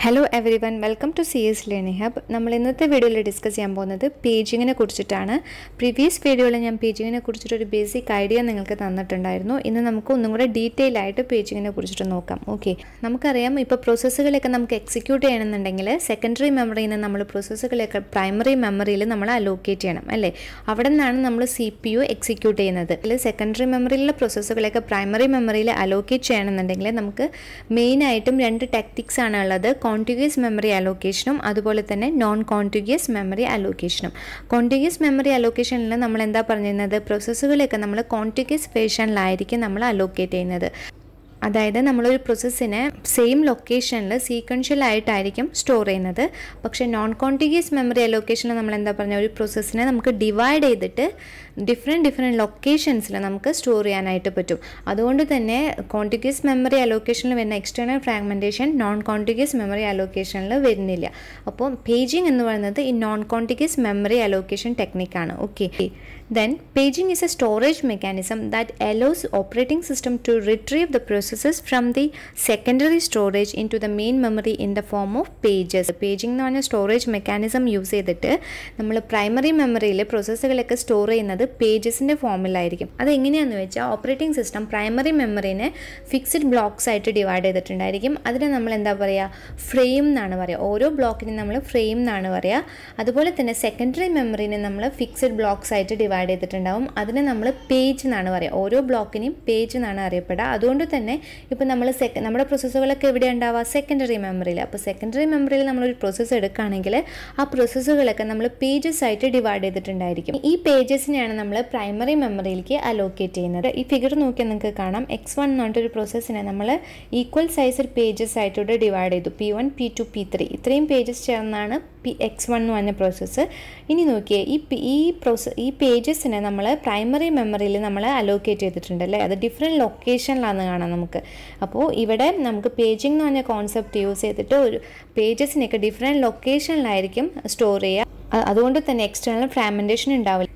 hello everyone welcome to C S learning hub നമ്മൾ ഇന്നത്തെ വീഡിയോയിൽ ഡിസ്കസ് ചെയ്യാൻ പോകുന്നത് പേജിങ്ങിനെ കുറിച്ചിട്ടാണ് പ്രീവിയസ് വീഡിയോയിൽ ഞാൻ പേജിങ്ങിനെ കുറിച്ചിട്ടൊരു ബേസിക് ഐഡിയ നിങ്ങൾക്ക് തന്നിട്ടുണ്ടായിരുന്നു ഇന്ന് നമുക്ക് ഒന്നും കൂടെ ഡീറ്റെയിൽ ആയിട്ട് പേജിങ്ങിനെ കുറിച്ചിട്ട് നോക്കാം ഓക്കെ നമുക്കറിയാം ഇപ്പോൾ പ്രോസസ്സുകളൊക്കെ നമുക്ക് എക്സിക്യൂട്ട് ചെയ്യണമെന്നുണ്ടെങ്കിൽ സെക്കൻഡറി മെമ്മറിയിൽ നിന്ന് നമ്മൾ പ്രോസസ്സുകളൊക്കെ പ്രൈമറി മെമ്മറിയിൽ നമ്മൾ അലോക്കേറ്റ് ചെയ്യണം അല്ലേ അവിടെ നിന്നാണ് നമ്മൾ സി പി യു എക്സിക്യൂട്ട് ചെയ്യുന്നത് അതിൽ സെക്കൻഡറി മെമ്മറിയിലുള്ള പ്രോസസ്സുകളൊക്കെ പ്രൈമറി മെമ്മറിയിൽ അലോക്കേറ്റ് ചെയ്യണമെന്നുണ്ടെങ്കിൽ നമുക്ക് മെയിനായിട്ടും രണ്ട് ടെക്നിക്സ് ആണ് ഉള്ളത് കോണ്ടിഗ്യസ് മെമ്മറി അലോക്കേഷനും അതുപോലെ തന്നെ നോൺ കോണ്ടിഗ്യസ് മെമ്മറി അലോക്കേഷനും കോണ്ടിഗ്യസ് മെമ്മറി അലോക്കേഷനിൽ നമ്മൾ എന്താ പറഞ്ഞിരുന്നത് പ്രോസസ്സുകളൊക്കെ നമ്മൾ കോണ്ടിഗ്യസ് ഫേഷനിലായിരിക്കും നമ്മൾ അലോക്കേറ്റ് ചെയ്യുന്നത് അതായത് നമ്മളൊരു പ്രോസസ്സിനെ സെയിം ലൊക്കേഷനിൽ സീക്വൻഷ്യൽ ആയിട്ടായിരിക്കും സ്റ്റോർ ചെയ്യുന്നത് പക്ഷേ നോൺ കോണ്ടിഗ്യസ് മെമ്മറി അലോക്കേഷനിൽ നമ്മൾ എന്താ പറഞ്ഞ ഒരു പ്രോസസ്സിനെ നമുക്ക് ഡിവൈഡ് ചെയ്തിട്ട് ഡിഫറെൻറ്റ് ഡിഫറെൻറ്റ് ലൊക്കേഷൻസിൽ നമുക്ക് സ്റ്റോർ ചെയ്യാനായിട്ട് പറ്റും അതുകൊണ്ട് തന്നെ കോണ്ടിഗ്യസ് മെമ്മറി അലോക്കേഷനിൽ വരുന്ന external fragmentation non contiguous memory അലോക്കേഷനിൽ വരുന്നില്ല അപ്പോൾ പേജിങ് എന്ന് പറയുന്നത് ഈ നോൺ കോണ്ടിഗ്യസ് മെമ്മറി അലോക്കേഷൻ ടെക്നിക്കാണ് okay then paging is a storage mechanism that allows operating system to retrieve the processes from the secondary storage into the main memory in the form of pages paging എന്ന് പറഞ്ഞ storage mechanism use ചെയ്തിട്ട് നമ്മൾ primary മെമ്മറിയിൽ പ്രോസസ്സുകളൊക്കെ store ചെയ്യുന്നത് പേജസിൻ്റെ ഫോമിലായിരിക്കും അത് എങ്ങനെയാണെന്ന് വെച്ചാൽ operating system primary മെമ്മറിനെ ഫിക്സഡ് ബ്ലോക്സ് ആയിട്ട് ഡിവൈഡ് ചെയ്തിട്ടുണ്ടായിരിക്കും അതിനെ നമ്മൾ എന്താ പറയുക ഫ്രെയിം എന്നാണ് പറയുക ഓരോ ബ്ലോക്കിനും നമ്മൾ ഫ്രെയിം എന്നാണ് പറയുക അതുപോലെ തന്നെ സെക്കൻഡറി മെമ്മറിനെ നമ്മൾ ഫിക്സഡ് ബ്ലോക്സ് ആയിട്ട് ഡിവൈഡ് ചെയ്തിട്ടുണ്ടാവും അതിനെ നമ്മൾ പേജ് എന്നാണ് പറയുക ഓരോ ബ്ലോക്കിനെയും പേജ് എന്നാണ് അറിയപ്പെടുക അതുകൊണ്ട് തന്നെ ഇപ്പോൾ നമ്മൾ സെക്ക നമ്മുടെ പ്രോസസ്സുകളൊക്കെ എവിടെ ഉണ്ടാവുക സെക്കൻഡറി മെമ്മറിയിൽ അപ്പോൾ സെക്കൻഡറി മെമ്മറിയിൽ നമ്മളൊരു പ്രോസസ്സ് എടുക്കുകയാണെങ്കിൽ ആ പ്രോസസ്സുകളൊക്കെ നമ്മൾ പേജസ് ആയിട്ട് ഡിവൈഡ് ചെയ്തിട്ടുണ്ടായിരിക്കും ഈ പേജസിനെയാണ് നമ്മൾ പ്രൈമറി മെമ്മറിയിലേക്ക് അലോക്കേറ്റ് ചെയ്യുന്നത് ഈ ഫിഗർ നോക്കിയാൽ നിങ്ങൾക്ക് കാണാം എക്സ് വൺ എന്ന് പറഞ്ഞിട്ടൊരു പ്രോസസ്സിനെ നമ്മൾ ഈക്വൽ സൈസ് പേജസ് ആയിട്ടൂടെ ഡിവൈഡ് ചെയ്തു P one P two P three ഇത്രയും പേജസ് ചേർന്നാണ് പി എക്സ് വൺ എന്ന് പറഞ്ഞ പ്രോസസ്സ് ഇനി നോക്കിയേ ഈ ഈ പ്രോസസ് ഈ പേജസിനെ നമ്മൾ പ്രൈമറി മെമ്മറിയിൽ നമ്മൾ അലോക്കേറ്റ് ചെയ്തിട്ടുണ്ട് അല്ലേ അത് ഡിഫറെൻറ്റ് ലൊക്കേഷനിലാണ് കാണാം നമുക്ക് അപ്പോൾ ഇവിടെ നമുക്ക് പേജിംഗ് എന്ന് പറഞ്ഞ കോൺസെപ്റ്റ് യൂസ് ചെയ്തിട്ട് ഒരു പേജസിനൊക്കെ ഡിഫറെൻറ്റ് ലൊക്കേഷനിലായിരിക്കും സ്റ്റോർ ചെയ്യുക അതുകൊണ്ട് തന്നെ എക്സ്റ്റേണൽ ഫ്രാമെൻറ്റേഷൻ ഉണ്ടാവില്ല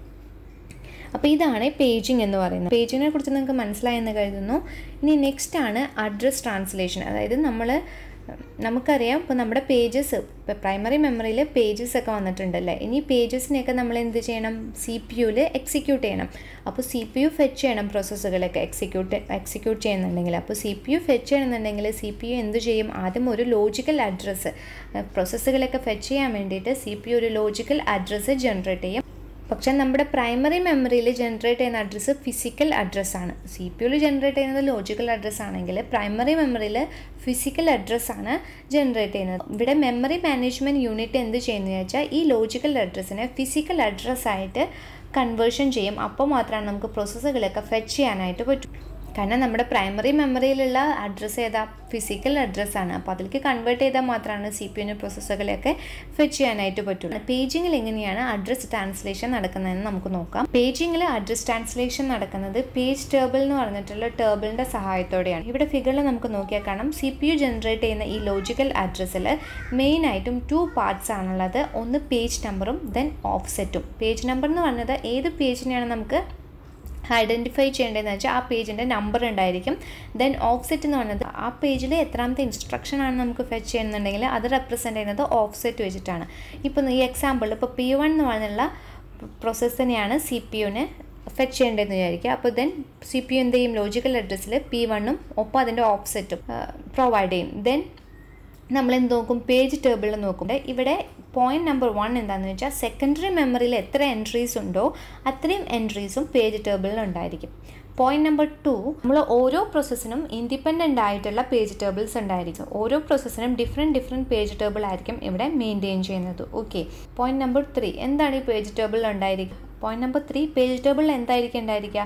അപ്പോൾ ഇതാണ് പേജിങ് എന്ന് പറയുന്നത് പേജിങ്ങിനെ കുറിച്ച് നിങ്ങൾക്ക് മനസ്സിലായെന്ന് കരുതുന്നു ഇനി നെക്സ്റ്റ് ആണ് അഡ്രസ് ട്രാൻസ്ലേഷൻ അതായത് നമ്മൾ നമുക്കറിയാം ഇപ്പോൾ നമ്മുടെ പേജസ് ഇപ്പോൾ പ്രൈമറി മെമ്മറിയിൽ പേജസ് ഒക്കെ വന്നിട്ടുണ്ടല്ലേ ഇനി പേജസിനെയൊക്കെ നമ്മൾ എന്ത് ചെയ്യണം സി പി യുവിൽ എക്സിക്യൂട്ട് ചെയ്യണം അപ്പോൾ സി പി യു ഫെച്ച് ചെയ്യണം പ്രോസസ്സുകളൊക്കെ എക്സിക്യൂട്ട് എക്സിക്യൂട്ട് ചെയ്യുന്നുണ്ടെങ്കിൽ അപ്പോൾ സി പി യു ഫെച്ച് ചെയ്യണമെന്നുണ്ടെങ്കിൽ സി പി യു എന്ത് ചെയ്യും ആദ്യം ഒരു ലോജിക്കൽ അഡ്രസ്സ് പ്രോസസ്സുകളൊക്കെ ഫെച്ച് ചെയ്യാൻ വേണ്ടിയിട്ട് സി പി യു ഒരു ലോജിക്കൽ അഡ്രസ്സ് ജനറേറ്റ് ചെയ്യും പക്ഷേ നമ്മുടെ പ്രൈമറി മെമ്മറിയിൽ ജനറേറ്റ് ചെയ്യുന്ന അഡ്രസ്സ് ഫിസിക്കൽ അഡ്രസ്സാണ് സി പി യുയിൽ ജനറേറ്റ് ചെയ്യുന്നത് ലോജിക്കൽ അഡ്രസ്സ് ആണെങ്കിൽ പ്രൈമറി മെമ്മറിയിൽ ഫിസിക്കൽ അഡ്രസ്സാണ് ജനറേറ്റ് ചെയ്യുന്നത് ഇവിടെ മെമ്മറി മാനേജ്മെൻറ്റ് യൂണിറ്റ് എന്ത് ചെയ്യുന്നത് വെച്ചാൽ ഈ ലോജിക്കൽ അഡ്രസ്സിനെ ഫിസിക്കൽ അഡ്രസ്സായിട്ട് കൺവേർഷൻ ചെയ്യും അപ്പോൾ മാത്രമാണ് നമുക്ക് പ്രോസസ്സുകളൊക്കെ ഫെച്ച് ചെയ്യാനായിട്ട് പറ്റും കാരണം നമ്മുടെ പ്രൈമറി മെമ്മറിയിലുള്ള അഡ്രസ്സ് ഏതാ ഫിസിക്കൽ അഡ്രസ്സാണ് അപ്പോൾ അതിലേക്ക് കൺവേർട്ട് ചെയ്താൽ മാത്രമാണ് സി പി യുവിൻ്റെ പ്രോസസ്സുകളെയൊക്കെ ഫെച്ച് ചെയ്യാനായിട്ട് പറ്റുള്ളൂ പേജിങ്ങിൽ എങ്ങനെയാണ് അഡ്രസ് ട്രാൻസ്ലേഷൻ നടക്കുന്നതെന്ന് നമുക്ക് നോക്കാം പേജിങ്ങിൽ അഡ്രസ് ട്രാൻസ്ലേഷൻ നടക്കുന്നത് പേജ് ടേബിൾ എന്ന് പറഞ്ഞിട്ടുള്ള ടേബിളിൻ്റെ സഹായത്തോടെയാണ് ഇവിടെ ഫിഗറിൽ നമുക്ക് നോക്കിയാൽ കാണാം സി പി യു ജനറേറ്റ് ചെയ്യുന്ന ഈ ലോജിക്കൽ അഡ്രസ്സിൽ മെയിനായിട്ടും ടു പാർട്സ് ആണുള്ളത് ഒന്ന് പേജ് നമ്പറും ദെൻ ഓഫ്സെറ്റും പേജ് നമ്പർ എന്ന് പറഞ്ഞത് ഏത് പേജിനെയാണ് നമുക്ക് ഐഡൻറ്റിഫൈ ചെയ്യേണ്ടതെന്ന് വെച്ചാൽ ആ പേജിൻ്റെ നമ്പർ ഉണ്ടായിരിക്കും ദെൻ ഓഫ്സെറ്റ് എന്ന് പറയുന്നത് ആ പേജിൽ എത്രാമത്തെ ഇൻസ്ട്രക്ഷൻ ആണ് നമുക്ക് ഫെച്ച് ചെയ്യുന്നുണ്ടെങ്കിൽ അത് റെപ്രസെൻറ്റ് ചെയ്യുന്നത് ഓഫ്സെറ്റ് വെച്ചിട്ടാണ് ഇപ്പോൾ ഈ എക്സാമ്പിൾ ഇപ്പോൾ പി വൺ എന്ന് പറഞ്ഞുള്ള പ്രോസസ്സിനെയാണ് സി പി യുവിന് ഫെച്ച് ചെയ്യേണ്ടതെന്ന് വിചാരിക്കുക അപ്പോൾ ദെൻ സി പി യു എന്ത് ചെയ്യും ലോജിക്കൽ അഡ്രസ്സിൽ പി വണ്ണും ഒപ്പം അതിൻ്റെ ഓഫ്സെറ്റും പ്രൊവൈഡ് ചെയ്യും ദെൻ നമ്മൾ എന്ത് നോക്കും പേജ് ടേബിളിൽ നോക്കും ഇവിടെ പോയിന്റ് നമ്പർ വൺ എന്താണെന്ന് വെച്ചാൽ സെക്കൻഡറി മെമ്മറിയിൽ എത്ര എൻട്രീസ് ഉണ്ടോ അത്രയും എൻട്രീസും പേജ് ടേബിളിൽ ഉണ്ടായിരിക്കും പോയിന്റ് നമ്പർ ടു നമ്മൾ ഓരോ പ്രോസസ്സിനും ഇൻഡിപെൻഡൻ്റ് ആയിട്ടുള്ള പേജ് ടേബിൾസ് ഉണ്ടായിരിക്കും ഓരോ പ്രോസസ്സിനും ഡിഫറെൻറ്റ് ഡിഫറെൻറ്റ് പേജ് ടേബിൾ ആയിരിക്കും ഇവിടെ മെയിൻറ്റെയിൻ ചെയ്യുന്നത് ഓക്കെ പോയിന്റ് നമ്പർ ത്രീ എന്താണ് ഈ പേജ് ടേബിളിൽ ഉണ്ടായിരിക്കുക പോയിന്റ് നമ്പർ ത്രീ പേജ് ടേബിളിൽ എന്തായിരിക്കും ഉണ്ടായിരിക്കുക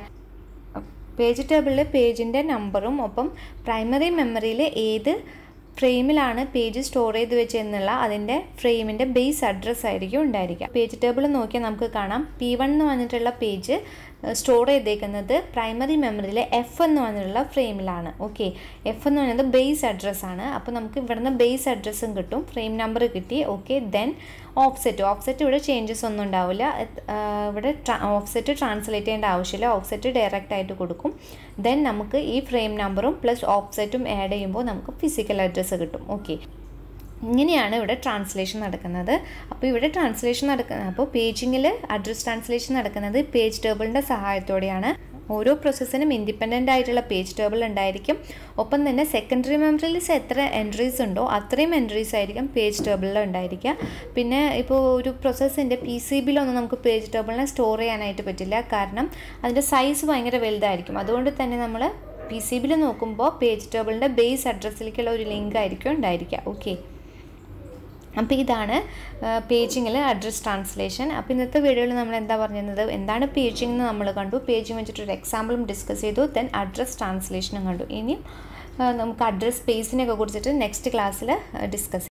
പേജ് ടേബിളിൽ പേജിൻ്റെ നമ്പറും ഒപ്പം പ്രൈമറി മെമ്മറിയിൽ ഏത് ഫ്രെയിമിലാണ് പേജ് സ്റ്റോർ ചെയ്ത് വെച്ചെന്നുള്ള അതിൻ്റെ ഫ്രെയിമിൻ്റെ ബേസ് അഡ്രസ്സ് ആയിരിക്കും ഉണ്ടായിരിക്കുക പേജ് ടേബിൾ നോക്കിയാൽ നമുക്ക് കാണാം പി വൺ എന്ന് പറഞ്ഞിട്ടുള്ള പേജ് സ്റ്റോർ ചെയ്തേക്കുന്നത് പ്രൈമറി മെമ്മറിയിലെ എഫ് എന്ന് പറഞ്ഞിട്ടുള്ള ഫ്രെയിമിലാണ് ഓക്കെ എഫ് എന്ന് പറയുന്നത് ബേസ് അഡ്രസ്സാണ് അപ്പോൾ നമുക്ക് ഇവിടുന്ന് ബേസ് അഡ്രസ്സും കിട്ടും ഫ്രെയിം നമ്പർ കിട്ടി ഓക്കെ ദെൻ ഓഫ്സെറ്റ് ഓഫ്സെറ്റ് ഇവിടെ ചേഞ്ചസ് ഒന്നും ഉണ്ടാവില്ല ഇവിടെ ഓഫ്സെറ്റ് ട്രാൻസ്ലേറ്റ് ചെയ്യേണ്ട ആവശ്യമില്ല ഓഫ്സെറ്റ് ഡയറക്റ്റ് ആയിട്ട് കൊടുക്കും ദെൻ നമുക്ക് ഈ ഫ്രെയിം നമ്പറും പ്ലസ് ഓഫ്സെറ്റും ആഡ് ചെയ്യുമ്പോൾ നമുക്ക് ഫിസിക്കൽ അഡ്രസ്സ് കിട്ടും ഓക്കെ ഇങ്ങനെയാണ് ഇവിടെ ട്രാൻസ്ലേഷൻ നടക്കുന്നത് അപ്പോൾ ഇവിടെ ട്രാൻസ്ലേഷൻ നടക്കുന്നത് അപ്പോൾ പേജിങ്ങിൽ അഡ്രസ് ട്രാൻസ്ലേഷൻ നടക്കുന്നത് പേജ് ടേബിളിൻ്റെ സഹായത്തോടെയാണ് ഓരോ പ്രോസസ്സിനും ഇൻഡിപെൻഡൻ്റ് ആയിട്ടുള്ള പേജ് ടേബിൾ ഉണ്ടായിരിക്കും ഒപ്പം തന്നെ സെക്കൻഡറി മെമ്മറിയിൽ എത്ര എൻട്രീസ് ഉണ്ടോ അത്രയും എൻട്രീസ് ആയിരിക്കും പേജ് ടേബിളിൽ ഉണ്ടായിരിക്കുക പിന്നെ ഇപ്പോൾ ഒരു പ്രോസസ്സിൻ്റെ പി സി ബിയിലൊന്നും നമുക്ക് പേജ് ടേബിളിനെ സ്റ്റോർ ചെയ്യാനായിട്ട് പറ്റില്ല കാരണം അതിൻ്റെ സൈസ് ഭയങ്കര വലുതായിരിക്കും അതുകൊണ്ട് തന്നെ നമ്മൾ പി സി ബിയിൽ നോക്കുമ്പോൾ പേജ് ടേബിളിൻ്റെ ബേസ് അഡ്രസ്സിലേക്കുള്ള ഒരു ലിങ്ക് ആയിരിക്കും ഉണ്ടായിരിക്കുക ഓക്കെ അപ്പോൾ ഇതാണ് പേജിങ്ങിൽ അഡ്രസ് ട്രാൻസ്ലേഷൻ അപ്പോൾ ഇന്നത്തെ വീഡിയോയിൽ നമ്മൾ എന്താ പറഞ്ഞിരുന്നത് എന്താണ് പേജിംഗ് എന്ന് നമ്മൾ കണ്ടു പേജിങ് വെച്ചിട്ടൊരു എക്സാമ്പിളും ഡിസ്കസ് ചെയ്തു ദെൻ അഡ്രസ് ട്രാൻസ്ലേഷനും കണ്ടു ഇനിയും നമുക്ക് അഡ്രസ് സ്പേസിനെയൊക്കെ കുറിച്ചിട്ട് നെക്സ്റ്റ് ക്ലാസ്സിൽ ഡിസ്കസ്